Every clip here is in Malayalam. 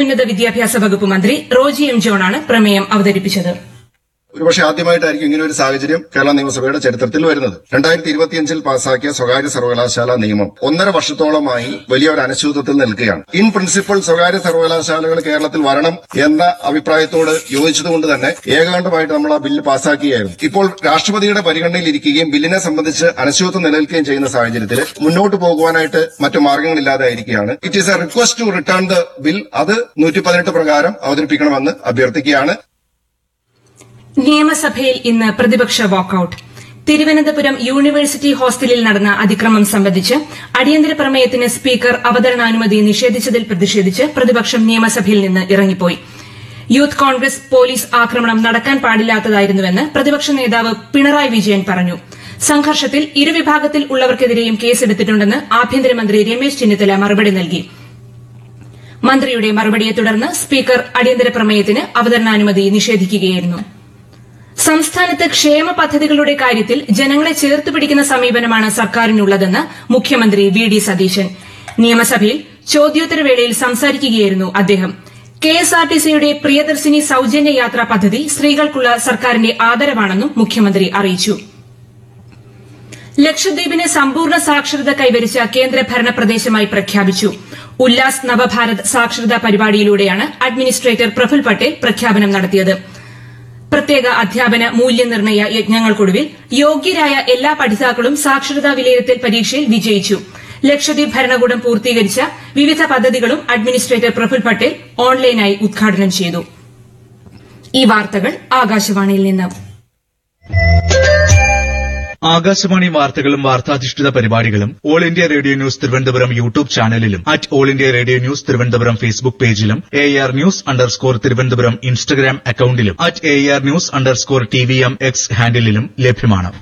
ഉന്നത വിദ്യാഭ്യാസ വകുപ്പ് മന്ത്രി റോജി എം ജോണാണ് പ്രമേയം അവതരിപ്പിച്ചത് ഒരുപക്ഷെ ആദ്യമായിട്ടായിരിക്കും ഇങ്ങനെ ഒരു സാഹചര്യം കേരള നിയമസഭയുടെ ചരിത്രത്തിൽ വരുന്നത് രണ്ടായിരത്തി ഇരുപത്തിയഞ്ചിൽ പാസാക്കിയ സ്വകാര്യ സർവകലാശാല നിയമം ഒന്നര വർഷത്തോളമായി വലിയൊരു അനിശ്ചിതത്വത്തിൽ നിൽക്കുകയാണ് ഇൻ പ്രിൻസിപ്പൽ സ്വകാര്യ സർവകലാശാലകൾ കേരളത്തിൽ വരണം എന്ന അഭിപ്രായത്തോട് യോജിച്ചതുകൊണ്ട് തന്നെ ഏകാണ്ടമായിട്ട് നമ്മൾ ആ ബില്ല് പാസാക്കുകയായിരുന്നു ഇപ്പോൾ രാഷ്ട്രപതിയുടെ പരിഗണനയിൽ ഇരിക്കുകയും ബില്ലിനെ സംബന്ധിച്ച് അനിശ്ചിതത്വം നിലനിൽക്കുകയും ചെയ്യുന്ന സാഹചര്യത്തിൽ മുന്നോട്ട് പോകുവാനായിട്ട് മറ്റു മാർഗങ്ങളില്ലാതെ ആയിരിക്കുകയാണ് it is a request to return the bill അത് നൂറ്റി പതിനെട്ട് പ്രകാരം അവതരിപ്പിക്കണമെന്ന് അഭ്യർത്ഥിക്കുകയാണ് നിയമസഭയിൽ ഇന്ന് പ്രതിപക്ഷ വാക്കൌട്ട് തിരുവനന്തപുരം യൂണിവേഴ്സിറ്റി ഹോസ്റ്റലിൽ നടന്ന അതിക്രമം സംബന്ധിച്ച് അടിയന്തര പ്രമേയത്തിന് സ്പീക്കർ അവതരണാനുമതി നിഷേധിച്ചതിൽ പ്രതിഷേധിച്ച് പ്രതിപക്ഷം നിയമസഭയിൽ നിന്ന് ഇറങ്ങിപ്പോയി യൂത്ത് കോൺഗ്രസ് പോലീസ് ആക്രമണം നടക്കാൻ പാടില്ലാത്തതായിരുന്നുവെന്ന് പ്രതിപക്ഷ നേതാവ് പിണറായി വിജയൻ പറഞ്ഞു സംഘർഷത്തിൽ ഇരുവിഭാഗത്തിൽ ഉള്ളവർക്കെതിരെയും കേസെടുത്തിട്ടുണ്ടെന്ന് ആഭ്യന്തരമന്ത്രി രമേശ് ചെന്നിത്തല മറുപടി നൽകി മന്ത്രിയുടെ മറുപടിയെ തുടർന്ന് സ്പീക്കർ അടിയന്തര പ്രമേയത്തിന് അവതരണാനുമതി നിഷേധിക്കുകയായിരുന്നു സംസ്ഥാനത്ത് ക്ഷേമ പദ്ധതികളുടെ കാര്യത്തിൽ ജനങ്ങളെ ചേർത്ത് പിടിക്കുന്ന സമീപനമാണ് സർക്കാരിനുള്ളതെന്ന് മുഖ്യമന്ത്രി വി ഡി സതീശൻ നിയമസഭയിൽ ചോദ്യോത്തരവേളയിൽ സംസാരിക്കുകയായിരുന്നു അദ്ദേഹം കെഎസ്ആർടിസിയുടെ പ്രിയദർശിനി സൌജന്യ യാത്രാ പദ്ധതി സ്ത്രീകൾക്കുള്ള സർക്കാരിന്റെ ആദരവാണെന്നും മുഖ്യമന്ത്രി അറിയിച്ചു ലക്ഷദ്വീപിന് സമ്പൂർണ്ണ സാക്ഷരത കൈവരിച്ച കേന്ദ്രഭരണ പ്രദേശമായി പ്രഖ്യാപിച്ചു ഉല്ലാസ് നവഭാരത് സാക്ഷരതാ പരിപാടിയിലൂടെയാണ് അഡ്മിനിസ്ട്രേറ്റർ പ്രഫുൽ പട്ടേൽ പ്രഖ്യാപനം നടത്തിയത് പ്രത്യേക അധ്യാപന മൂല്യനിർണ്ണയ യജ്ഞങ്ങൾക്കൊടുവിൽ യോഗ്യരായ എല്ലാ പഠിതാക്കളും സാക്ഷരതാ വിലയിരുത്തൽ പരീക്ഷയിൽ വിജയിച്ചു ലക്ഷദ്വീപ് ഭരണകൂടം പൂർത്തീകരിച്ച വിവിധ പദ്ധതികളും അഡ്മിനിസ്ട്രേറ്റർ പ്രഫുൽ പട്ടേൽ ഓൺലൈനായി ഉദ്ഘാടനം ചെയ്തു ഈ വാർത്തകൾ ആകാശവാണിയിൽ നിന്ന് ആകാശവാണി വാർത്തകളും വാർത്താധിഷ്ഠിത പരിപാടികളും all India radio news Thiruvananthapuram YouTube ചാനലിലും at all India radio news Thiruvananthapuram Facebook പേജിലും A R news underscore Thiruvananthapuram Instagram അക്കൌണ്ടിലും at A R news underscore T V M X ഹാൻഡിലും ലഭ്യമാണ്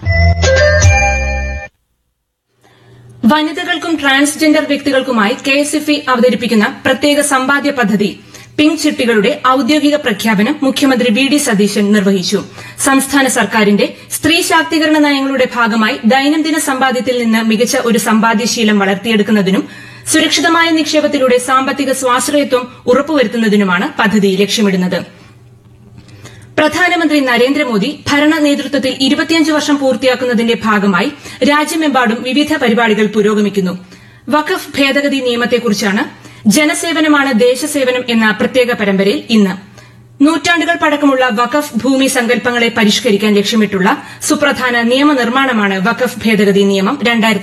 വനിതകൾക്കും ട്രാൻസ്ജെൻഡർ വ്യക്തികൾക്കുമായി കെഎസ്എഫ്ഇ അവതരിപ്പിക്കുന്ന പ്രത്യേക സമ്പാദ്യ പദ്ധതി പിങ്ക് ചിട്ടികളുടെ ഔദ്യോഗിക പ്രഖ്യാപനം മുഖ്യമന്ത്രി വി ഡി സതീശൻ നിർവഹിച്ചു സംസ്ഥാന സർക്കാരിന്റെ സ്ത്രീ ശാക്തീകരണ നയങ്ങളുടെ ഭാഗമായി ദൈനംദിന സമ്പാദ്യത്തിൽ നിന്ന് മികച്ച ഒരു സമ്പാദ്യശീലം വളർത്തിയെടുക്കുന്നതിനും സുരക്ഷിതമായ നിക്ഷേപത്തിലൂടെ സാമ്പത്തിക സ്വാശ്രയത്വം ഉറപ്പുവരുത്തുന്നതിനുമാണ് പദ്ധതി ലക്ഷ്യമിടുന്നത് പ്രധാനമന്ത്രി നരേന്ദ്രമോദി ഭരണ നേതൃത്വത്തിൽ ഇരുപത്തിയഞ്ച് വർഷം പൂർത്തിയാക്കുന്നതിന്റെ ഭാഗമായി രാജ്യമെമ്പാടും വിവിധ പരിപാടികൾ പുരോഗമിക്കുന്നു വഖഫ് ഭേദഗതി നിയമത്തെക്കുറിച്ചാണ് ജനസേവനമാണ് ദേശസേവനം എന്ന പ്രത്യേക പരമ്പരയിൽ ഇന്ന് നൂറ്റാണ്ടുകൾ പഴക്കമുള്ള വഖഫ് ഭൂമി സങ്കല്പങ്ങളെ പരിഷ്കരിക്കാൻ ലക്ഷ്യമിട്ടുള്ള സുപ്രധാന നിയമനിർമ്മാണമാണ് വഖഫ് ഭേദഗതി നിയമം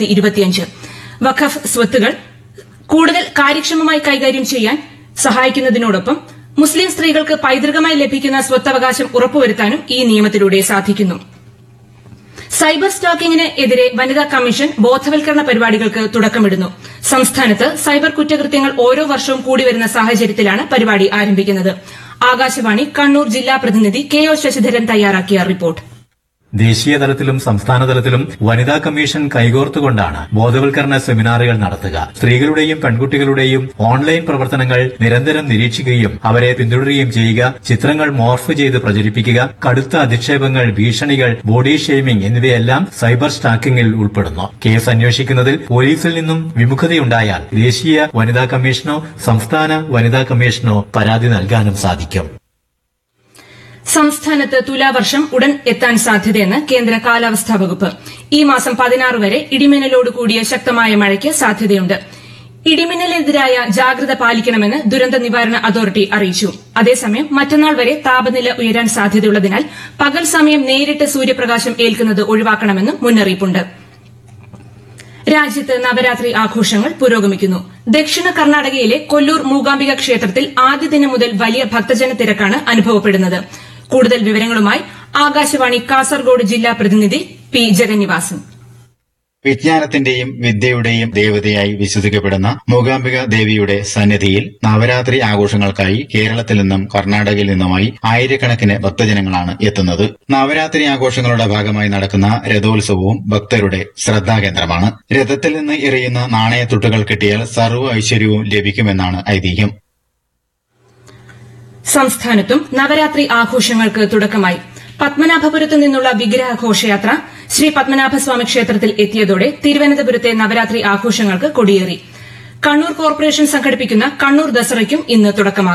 വഖഫ് സ്വത്തുകൾ കൂടുതൽ കാര്യക്ഷമമായി കൈകാര്യം ചെയ്യാൻ സഹായിക്കുന്നതിനോടൊപ്പം മുസ്ലിം സ്ത്രീകൾക്ക് പൈതൃകമായി ലഭിക്കുന്ന സ്വത്തവകാശം ഉറപ്പുവരുത്താനും ഈ നിയമത്തിലൂടെ സാധിക്കുന്നു സൈബർ സ്റ്റാക്കിംഗിന് എതിരെ വനിതാ കമ്മീഷൻ ബോധവൽക്കരണ പരിപാടികൾക്ക് തുടക്കമിടുന്നു സംസ്ഥാനത്ത് സൈബർ കുറ്റകൃത്യങ്ങൾ ഓരോ വർഷവും കൂടിവരുന്ന സാഹചര്യത്തിലാണ് പരിപാടി ആരംഭിക്കുന്നത് ആകാശവാണി കണ്ണൂർ ജില്ലാ പ്രതിനിധി കെ ഒ ശശിധരൻ തയ്യാറാക്കിയ റിപ്പോർട്ട് ദേശീയ തലത്തിലും സംസ്ഥാന തലത്തിലും വനിതാ കമ്മീഷൻ കൈകോർത്തുകൊണ്ടാണ് ബോധവൽക്കരണ സെമിനാറുകൾ നടത്തുക സ്ത്രീകളുടെയും പെൺകുട്ടികളുടെയും ഓൺലൈൻ പ്രവർത്തനങ്ങൾ നിരന്തരം നിരീക്ഷിക്കുകയും അവരെ പിന്തുടരുകയും ചെയ്യുക ചിത്രങ്ങൾ മോർഫ് ചെയ്ത് പ്രചരിപ്പിക്കുക കടുത്ത അധിക്ഷേപങ്ങൾ ഭീഷണികൾ ബോഡി ഷെയ്മിംഗ് എന്നിവയെല്ലാം സൈബർ സ്റ്റാക്കിംഗിൽ ഉൾപ്പെടുന്നു കേസ് അന്വേഷിക്കുന്നതിൽ പോലീസിൽ നിന്നും വിമുഖതയുണ്ടായാൽ ദേശീയ വനിതാ കമ്മീഷനോ സംസ്ഥാന വനിതാ കമ്മീഷനോ പരാതി നൽകാനും സാധിക്കും സംസ്ഥാനത്ത് തുലാവർഷം ഉടൻ എത്താൻ സാധ്യതയെന്ന് കേന്ദ്ര കാലാവസ്ഥാ വകുപ്പ് ഈ മാസം പതിനാറ് വരെ ഇടിമിന്നലോട് കൂടിയ ശക്തമായ മഴയ്ക്ക് സാധ്യതയുണ്ട് ഇടിമിന്നലിനെതിരായ ജാഗ്രത പാലിക്കണമെന്ന് ദുരന്ത നിവാരണ അതോറിറ്റി അറിയിച്ചു അതേസമയം മറ്റന്നാൾ വരെ താപനില ഉയരാൻ സാധ്യതയുള്ളതിനാൽ പകൽ സമയം നേരിട്ട് സൂര്യപ്രകാശം ഏൽക്കുന്നത് ഒഴിവാക്കണമെന്നും മുന്നറിയിപ്പുണ്ട് രാജ്യത്ത് നവരാത്രി ആഘോഷങ്ങൾ പുരോഗമിക്കുന്നു ദക്ഷിണ കർണാടകയിലെ കൊല്ലൂർ മൂകാംബിക ക്ഷേത്രത്തിൽ ആദ്യ ദിനം മുതൽ വലിയ ഭക്തജന തിരക്കാണ് അനുഭവപ്പെടുന്നത് കൂടുതൽ വിവരങ്ങളുമായി ആകാശവാണി കാസർഗോഡ് ജില്ലാ പ്രതിനിധി പി ജഗന്നിവാസൻ വിജ്ഞാനത്തിന്റെയും വിദ്യയുടെയും ദേവതയായി വിശ്വസിക്കപ്പെടുന്ന മൂകാംബിക ദേവിയുടെ സന്നിധിയിൽ നവരാത്രി ആഘോഷങ്ങൾക്കായി കേരളത്തിൽ നിന്നും കർണാടകയിൽ നിന്നുമായി ആയിരക്കണക്കിന് ഭക്തജനങ്ങളാണ് എത്തുന്നത് നവരാത്രി ആഘോഷങ്ങളുടെ ഭാഗമായി നടക്കുന്ന രഥോത്സവവും ഭക്തരുടെ ശ്രദ്ധാകേന്ദ്രമാണ് രഥത്തിൽ നിന്ന് എറിയുന്ന നാണയത്തുട്ടുകൾ കിട്ടിയാൽ സർവ്വ ഐശ്വര്യവും ലഭിക്കുമെന്നാണ് ഐതിഹ്യം സംസ്ഥാനത്തും നവരാത്രി ആഘോഷങ്ങൾക്ക് തുടക്കമായി പത്മനാഭപുരത്തു നിന്നുള്ള വിഗ്രഹ ഘോഷയാത്ര ശ്രീ പത്മനാഭസ്വാമി ക്ഷേത്രത്തിൽ എത്തിയതോടെ തിരുവനന്തപുരത്തെ നവരാത്രി ആഘോഷങ്ങൾക്ക് കൊടിയേറി കണ്ണൂർ കോർപ്പറേഷൻ സംഘടിപ്പിക്കുന്ന കണ്ണൂർ ദസറയ്ക്കും ഇന്ന് തുടക്കമാകും